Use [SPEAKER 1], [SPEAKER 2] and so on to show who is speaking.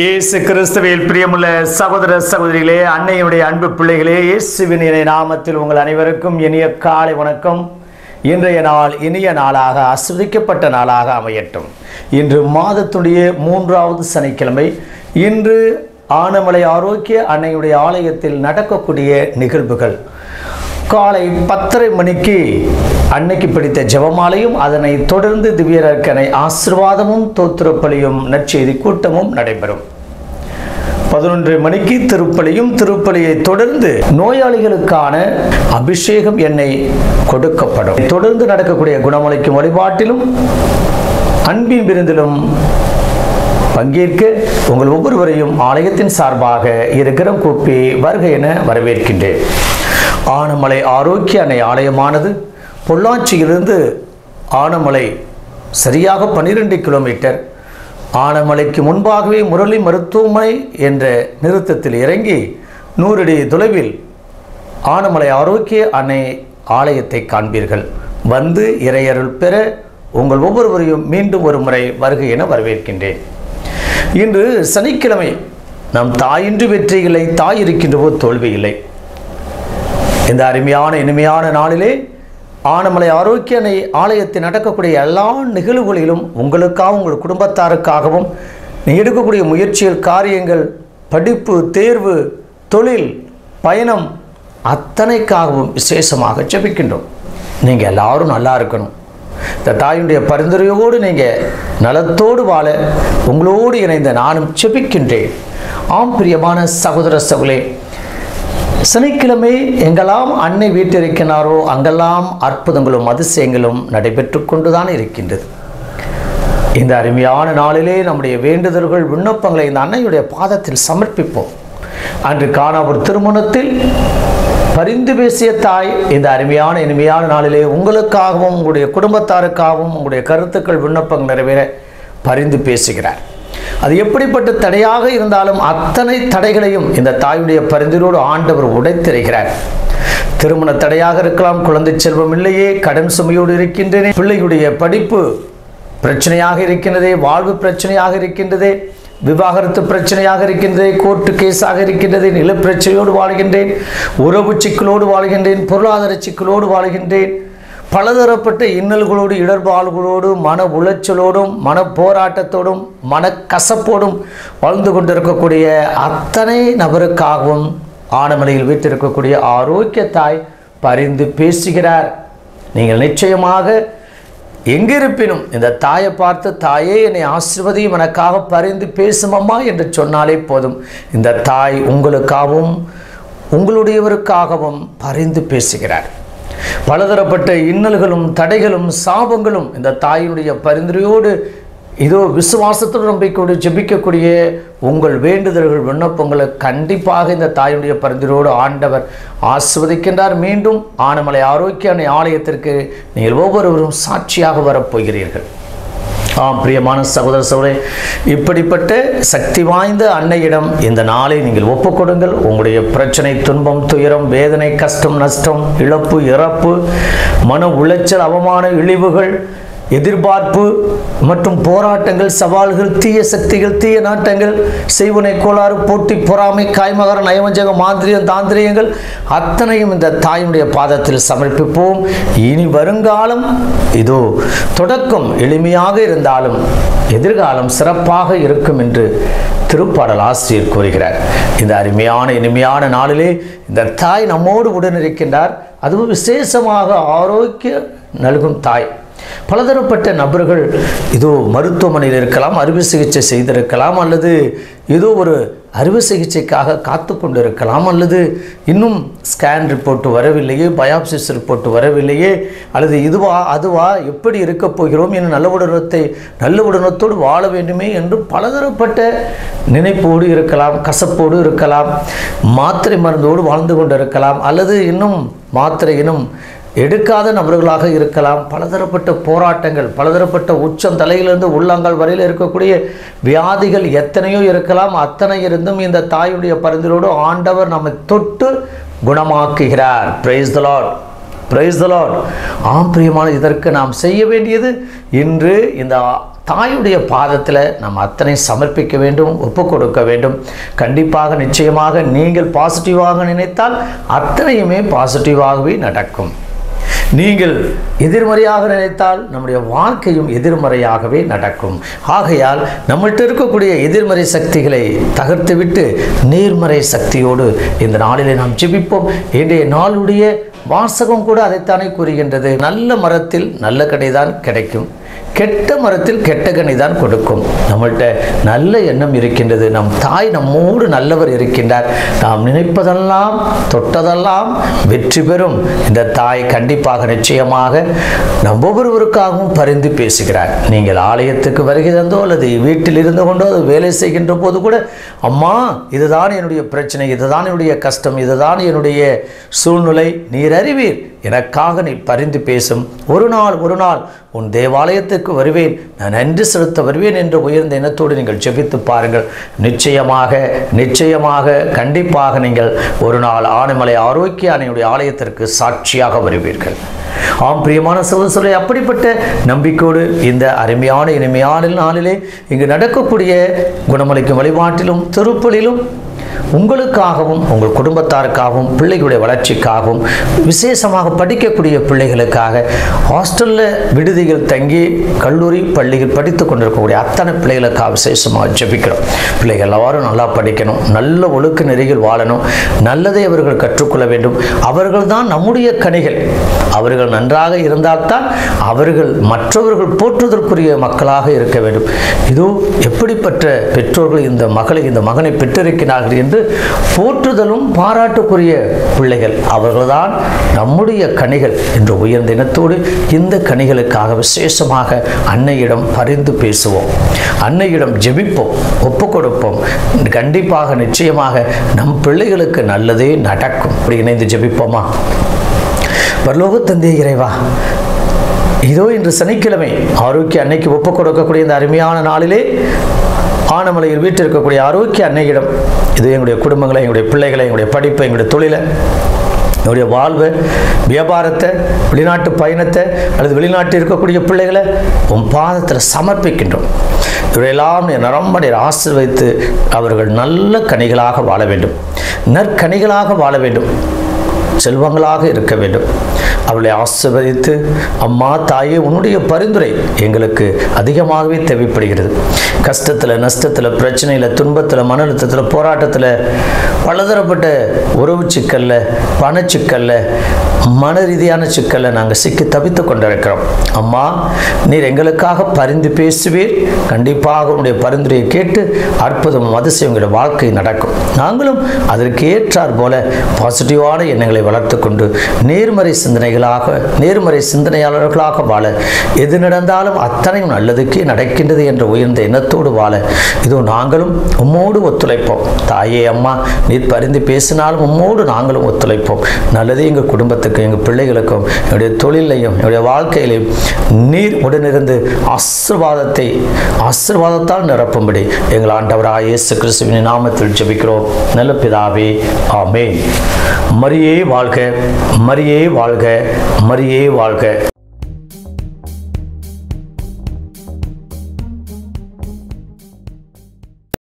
[SPEAKER 1] இயேசு கிறிஸ்துவில் பிரியமுள்ள சகோதர சகோதரிகளே அன்னையுடைய அன்பு பிள்ளைகளே இயேசுவின் இறை நாமத்தில் உங்கள் அனைவருக்கும் இனிய காலை வணக்கம் இன்றைய நாள் இனிய நாளாக ஆஸ்வதிக்கப்பட்ட நாளாக அமையட்டும் இன்று மாதத்துடைய மூன்றாவது சனிக்கிழமை இன்று ஆனமலை ஆரோக்கிய அன்னையுடைய ஆலயத்தில் நடக்கக்கூடிய நிகழ்வுகள் காலை பத்தரை மணிக்கு அன்னைக்கு பிடித்த ஜெபமாலையும் அதனை தொடர்ந்து திவ்யரக்கனை ஆசிர்வாதமும் தோத்திரப்பலியும் நற்செய்தி கூட்டமும் நடைபெறும் பதினொன்று மணிக்கு திருப்பலியும் திருப்பலியை தொடர்ந்து நோயாளிகளுக்கான அபிஷேகம் எண்ணெய் கொடுக்கப்படும் தொடர்ந்து நடக்கக்கூடிய குணமளிக்கும் வழிபாட்டிலும் அன்பின் விருந்திலும் பங்கேற்க உங்கள் ஒவ்வொருவரையும் ஆலயத்தின் சார்பாக இருக்கிறம் கூப்பி வருக என வரவேற்கின்றேன் ஆனமலை ஆரோக்கிய அன்னை ஆலயமானது பொள்ளாச்சியிலிருந்து ஆனமலை சரியாக பன்னிரெண்டு கிலோமீட்டர் ஆனமலைக்கு முன்பாகவே முரளி மருத்துவமனை என்ற நிறுத்தத்தில் இறங்கி நூறடி தொலைவில் ஆனமலை ஆரோக்கிய அன்னை ஆலயத்தை காண்பீர்கள் வந்து இறையருள் பெற உங்கள் ஒவ்வொருவரையும் மீண்டும் ஒரு முறை வருகை என வரவேற்கின்றேன் இன்று சனிக்கிழமை நம் தாயின்றி வெற்றி இல்லை தாய் இருக்கின்றவோ தோல்வி இல்லை இந்த அருமையான இனிமையான நாளிலே ஆனமலை ஆரோக்கிய அன்னை ஆலயத்தில் நடக்கக்கூடிய எல்லா நிகழ்வுகளிலும் உங்களுக்காகவும் உங்கள் குடும்பத்தாருக்காகவும் நீ எடுக்கக்கூடிய முயற்சிகள் காரியங்கள் படிப்பு தேர்வு தொழில் பயணம் அத்தனைக்காகவும் விசேஷமாக ஜெபிக்கின்றோம் நீங்கள் எல்லாரும் நல்லா இருக்கணும் இந்த தாயுடைய பரிந்துரையோடு நீங்கள் நலத்தோடு வாழ உங்களோடு இணைந்த நானும் ஜெபிக்கின்றேன் ஆம் பிரியமான சகோதர சகுலே சனிக்கிழமை எங்கெல்லாம் அன்னை வீட்டிருக்கிறாரோ அங்கெல்லாம் அற்புதங்களும் அதிசயங்களும் நடைபெற்று கொண்டுதான் இருக்கின்றது இந்த அருமையான நாளிலே நம்முடைய வேண்டுதல்கள் விண்ணப்பங்களை இந்த அன்னையுடைய பாதத்தில் சமர்ப்பிப்போம் அன்று காண ஒரு திருமணத்தில் பரிந்து பேசிய தாய் இந்த அருமையான இனிமையான நாளிலே உங்களுக்காகவும் உங்களுடைய குடும்பத்தாருக்காகவும் உங்களுடைய கருத்துக்கள் விண்ணப்பங்கள் நிறைவேற பரிந்து பேசுகிறார் அது எப்படிப்பட்ட தடையாக இருந்தாலும் அத்தனை தடைகளையும் இந்த தாயுடைய பரிந்துரோடு ஆண்டவர் உடைத்தெறிகிறார் திருமண தடையாக இருக்கலாம் குழந்தை செல்வம் இல்லையே கடன் சுமையோடு இருக்கின்றனே பிள்ளையுடைய படிப்பு பிரச்சனையாக இருக்கின்றதே வாழ்வு பிரச்சனையாக இருக்கின்றதே விவாகரத்து பிரச்சனையாக இருக்கின்றதே கோர்ட்டு கேஸாக இருக்கின்றது நில பிரச்சனையோடு வாழ்கின்றேன் உறவு சிக்கலோடு வாழ்கின்றேன் பொருளாதார சிக்கலோடு வாழ்கின்றேன் பலதரப்பட்ட இன்னல்களோடு இடர்பாடுகளோடு மன உளைச்சலோடும் மன போராட்டத்தோடும் மன கசப்போடும் வாழ்ந்து கொண்டிருக்கக்கூடிய அத்தனை நபருக்காகவும் ஆனமலையில் வீட்டிருக்கக்கூடிய ஆரோக்கிய தாய் பரிந்து பேசுகிறார் நீங்கள் நிச்சயமாக எங்கிருப்பினும் இந்த தாயை பார்த்து தாயே என்னை ஆசிர்வதியும் எனக்காக பரிந்து பேசுமம்மா என்று சொன்னாலே போதும் இந்த தாய் உங்களுக்காகவும் உங்களுடையவருக்காகவும் பரிந்து பேசுகிறார் பலதரப்பட்ட இன்னல்களும் தடைகளும் சாபங்களும் இந்த தாயினுடைய பரிந்துரையோடு இதோ விசுவாசத்துடன் நம்பிக்கையோடு ஜெபிக்கக்கூடிய உங்கள் வேண்டுதல்கள் விண்ணப்பங்களை கண்டிப்பாக இந்த தாயினுடைய பரிந்துரையோடு ஆண்டவர் ஆஸ்வதிக்கின்றார் மீண்டும் ஆனமலை ஆரோக்கிய அன்னை ஆலயத்திற்கு நீங்கள் ஒவ்வொருவரும் சாட்சியாக வரப்போகிறீர்கள் ஆம் பிரியமான சகோதர சகோதரி இப்படிப்பட்ட சக்தி வாய்ந்த அன்னையிடம் இந்த நாளை நீங்கள் ஒப்புக்கொடுங்கள் உங்களுடைய பிரச்சனை துன்பம் துயரம் வேதனை கஷ்டம் நஷ்டம் இழப்பு இறப்பு மன உளைச்சல் அவமான இழிவுகள் எதிர்பார்ப்பு மற்றும் போராட்டங்கள் சவால்கள் தீய சக்திகள் தீய நாட்டங்கள் செய்வனை கோளாறு போட்டி பொறாமை காய்மகர நயவஞ்சகம் மாந்திரியம் தாந்திரியங்கள் அத்தனையும் இந்த தாயினுடைய பாதத்தில் சமர்ப்பிப்போம் இனி வருங்காலம் இதோ தொடக்கம் எளிமையாக இருந்தாலும் எதிர்காலம் சிறப்பாக இருக்கும் என்று திருப்பாடல் ஆசிரியர் கூறுகிறார் இந்த அருமையான இனிமையான நாளிலே இந்த தாய் நம்மோடு உடனிருக்கின்றார் அதுவும் விசேஷமாக ஆரோக்கிய நல்கும் தாய் பலதரப்பட்ட நபர்கள் இதோ மருத்துவமனையில் இருக்கலாம் அறுவை சிகிச்சை செய்திருக்கலாம் அல்லது ஏதோ ஒரு அறுவை சிகிச்சைக்காக காத்து கொண்டு இருக்கலாம் அல்லது இன்னும் ஸ்கேன் ரிப்போர்ட் வரவில்லையே பயாப்சிஸ் ரிப்போர்ட் வரவில்லையே அல்லது இதுவா அதுவா எப்படி இருக்க போகிறோம் என நல்ல உடனத்தை நல்ல உடனத்தோடு வாழ வேண்டுமே என்று பலதரப்பட்ட நினைப்போடு இருக்கலாம் கசப்போடு இருக்கலாம் மாத்திரை மருந்தோடு வாழ்ந்து கொண்டு இருக்கலாம் அல்லது இன்னும் மாத்திரை இன்னும் எடுக்காத நபர்களாக இருக்கலாம் பலதரப்பட்ட போராட்டங்கள் பலதரப்பட்ட உச்சம் தலையிலிருந்து உள்ளங்கால் வரையில் இருக்கக்கூடிய வியாதிகள் எத்தனையோ இருக்கலாம் அத்தனை இருந்தும் இந்த தாயுடைய பரிந்துரோடு ஆண்டவர் நம்மை தொட்டு குணமாக்குகிறார் praise the lord praise lord ஆம் பிரியமான இதற்கு நாம் செய்ய வேண்டியது இன்று இந்த தாயுடைய பாதத்தில் நாம் அத்தனை சமர்ப்பிக்க வேண்டும் ஒப்பு கொடுக்க வேண்டும் கண்டிப்பாக நிச்சயமாக நீங்கள் பாசிட்டிவாக நினைத்தால் அத்தனையுமே பாசிட்டிவாகவே நடக்கும் நீங்கள் எதிர்மறையாக நினைத்தால் நம்முடைய வாழ்க்கையும் எதிர்மறையாகவே நடக்கும் ஆகையால் நம்மள்ட்ட இருக்கக்கூடிய எதிர்மறை சக்திகளை தகர்த்துவிட்டு நேர்மறை சக்தியோடு இந்த நாளிலே நாம் ஜெபிப்போம் இன்றைய நாளுடைய வாசகம் கூட அதைத்தானே கூறுகின்றது நல்ல மரத்தில் நல்ல கடைதான் கிடைக்கும் கெட்ட மரத்தில் கெட்ட கனி தான் கொடுக்கும் நம்மள்கிட்ட நல்ல எண்ணம் இருக்கின்றது நம் தாய் நம்மோடு நல்லவர் இருக்கின்றார் நாம் நினைப்பதெல்லாம் தொட்டதெல்லாம் வெற்றி பெறும் இந்த தாய் கண்டிப்பாக நிச்சயமாக நம் ஒவ்வொருவருக்காகவும் பரிந்து பேசுகிறார் நீங்கள் ஆலயத்துக்கு வருகை தந்தோ அல்லது வீட்டில் இருந்து கொண்டோ அது வேலை செய்கின்ற போது கூட அம்மா இதுதான் என்னுடைய பிரச்சனை இதுதான் என்னுடைய கஷ்டம் இதுதான் என்னுடைய சூழ்நிலை நீர் அறிவீர் எனக்காக நீ பரிந்து பேசும் ஒரு நாள் ஒரு நாள் உன் தேவாலயத்துக்கு வருவேன் நான் நன்றி செலுத்த வருவேன் என்று உயர்ந்த எண்ணத்தோடு நீங்கள் ஜெபித்து பாருங்கள் நிச்சயமாக நிச்சயமாக கண்டிப்பாக நீங்கள் ஒரு நாள் ஆனைமலை ஆரோக்கிய அணையுடைய ஆலயத்திற்கு சாட்சியாக வருவீர்கள் ஆம் பிரியமான சகோதரர்களே அப்படிப்பட்ட நம்பிக்கையோடு இந்த அருமையான இனிமையான நாளிலே இங்கு நடக்கக்கூடிய குணமளிக்கும் வழிபாட்டிலும் திருப்பலிலும் உங்களுக்காகவும் உங்கள் குடும்பத்தாருக்காகவும் பிள்ளைகளுடைய வளர்ச்சிக்காகவும் விசேஷமாக படிக்கக்கூடிய பிள்ளைகளுக்காக ஹாஸ்டலில் விடுதிகள் தங்கி கல்லூரி பள்ளிகள் படித்து கொண்டிருக்கக்கூடிய அத்தனை பிள்ளைகளுக்காக விசேஷமாக ஜெபிக்கிறோம் பிள்ளைகள் எல்லாரும் நல்லா படிக்கணும் நல்ல ஒழுக்க நெறிகள் வாழணும் நல்லதை அவர்கள் கற்றுக்கொள்ள வேண்டும் அவர்கள் தான் நம்முடைய கனிகள் அவர்கள் நன்றாக இருந்தால்தான் அவர்கள் மற்றவர்கள் போற்றுவதற்குரிய மக்களாக இருக்க வேண்டும் இதோ எப்படிப்பட்ட பெற்றோர்கள் இந்த மகளை இந்த மகனை பெற்றிருக்கிறார்கள் என்று போற்றுதலும் பாராட்டுக்குரிய பிள்ளைகள் அவர்கள்தான் நம்முடைய கனிகள் என்று உயர்ந்த இனத்தோடு இந்த கனிகளுக்காக விசேஷமாக அன்னையிடம் பரிந்து பேசுவோம் அன்னையிடம் ஜெபிப்போம் ஒப்பு கொடுப்போம் கண்டிப்பாக நிச்சயமாக நம் பிள்ளைகளுக்கு நல்லதே நடக்கும் அப்படி இணைந்து ஜெபிப்போமா பரலோக தந்தை இறைவா இதோ இன்று சனிக்கிழமை ஆரோக்கிய அன்னைக்கு ஒப்புக் கொடுக்கக்கூடிய இந்த அருமையான நாளிலே ஆனமலையில் வீட்டில் இருக்கக்கூடிய ஆரோக்கிய அன்னையிடம் இது எங்களுடைய குடும்பங்களை எங்களுடைய பிள்ளைகளை எங்களுடைய படிப்பை எங்களுடைய தொழிலை என்னுடைய வாழ்வை வியாபாரத்தை வெளிநாட்டு பயணத்தை அல்லது வெளிநாட்டில் இருக்கக்கூடிய பிள்ளைகளை உன் பாதத்தில் சமர்ப்பிக்கின்றோம் இவையெல்லாம் நீ நரம்ப நீர் ஆசீர்வதித்து அவர்கள் நல்ல கனிகளாக வாழ வேண்டும் நற்கனிகளாக வாழ வேண்டும் செல்வங்களாக இருக்க வேண்டும் அவளை ஆசிர்வதித்து அம்மா தாயே உன்னுடைய பரிந்துரை எங்களுக்கு அதிகமாகவே தேவைப்படுகிறது கஷ்டத்தில் நஷ்டத்தில் பிரச்சனையில் துன்பத்தில் மன அழுத்தத்தில் போராட்டத்தில் பலதரப்பட்ட உறவு சிக்கல்ல பண சிக்கல்ல மன ரீதியான சிக்கல்ல நாங்கள் சிக்கி தவித்து கொண்டிருக்கிறோம் அம்மா நீர் எங்களுக்காக பரிந்து பேசுவீர் கண்டிப்பாக உன்னுடைய பரிந்துரையை கேட்டு அற்புதம் அதிசயம் எங்களுடைய வாழ்க்கை நடக்கும் நாங்களும் அதற்கு ஏற்றார் போல பாசிட்டிவான எண்ணங்களை வளர்த்து கொண்டு நேர்மறை சிந்தனைகளாக நேர்மறை சிந்தனையாளர்களாக வாழ எது நடந்தாலும் அத்தனையும் நல்லதுக்கே நடக்கின்றது என்ற உயர்ந்த எண்ணத்தோடு வாழ இதோ நாங்களும் உம்மோடு ஒத்துழைப்போம் தாயே அம்மா நீர் பரிந்து பேசினாலும் உம்மோடு நாங்களும் ஒத்துழைப்போம் நல்லதே எங்கள் குடும்பத்துக்கு எங்கள் பிள்ளைகளுக்கும் என்னுடைய தொழிலையும் என்னுடைய வாழ்க்கையிலையும் நீர் உடனிருந்து ஆசிர்வாதத்தை ஆசிர்வாதத்தால் நிரப்பும்படி எங்கள் ஆண்டவராக இயேசு கிறிஸ்துவின் நாமத்தில் ஜெபிக்கிறோம் நல்ல பிதாவே ஆமென் மரியே வாழ்க மரியே வாழ்க மரியே வாழ்க